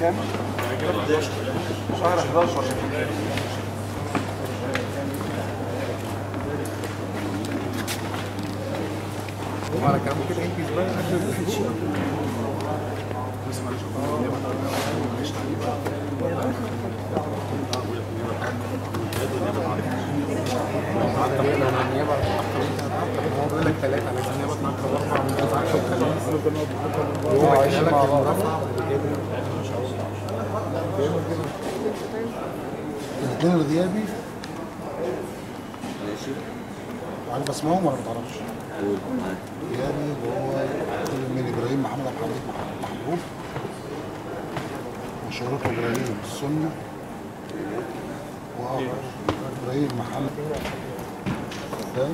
كام؟ شهر 11 وعلى كلامه كده ينجز بقى هو بيقول لك ثلاثة لكن النيابة تنقل أربعة من الأربعة وخميس وهو عايشين مع بعض الاثنين الغيابي عارف اسمائهم ولا ما تعرفش؟ غيابي اللي هو من ابراهيم محمد عبد الحميد محبوب وشهرته ابراهيم السنه واخر ابراهيم محمد ازاي؟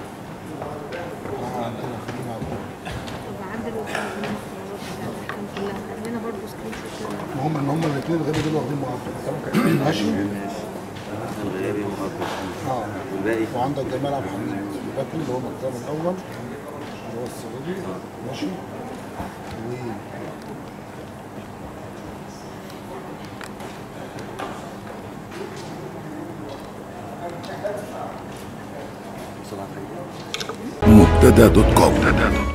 احنا عندنا خلينا معروف. وعدل وكان كلها عندنا برضه سكرين شوت المهم ان هم الاثنين الغيابي دول واخدين مؤقت ماشي؟ الغيابي مؤقت اه والباقي وعندك جمال عبد الحميد بكري اللي هو المقدام الاول اللي هو السعودي ماشي و صلاح مبتدا دوت كوم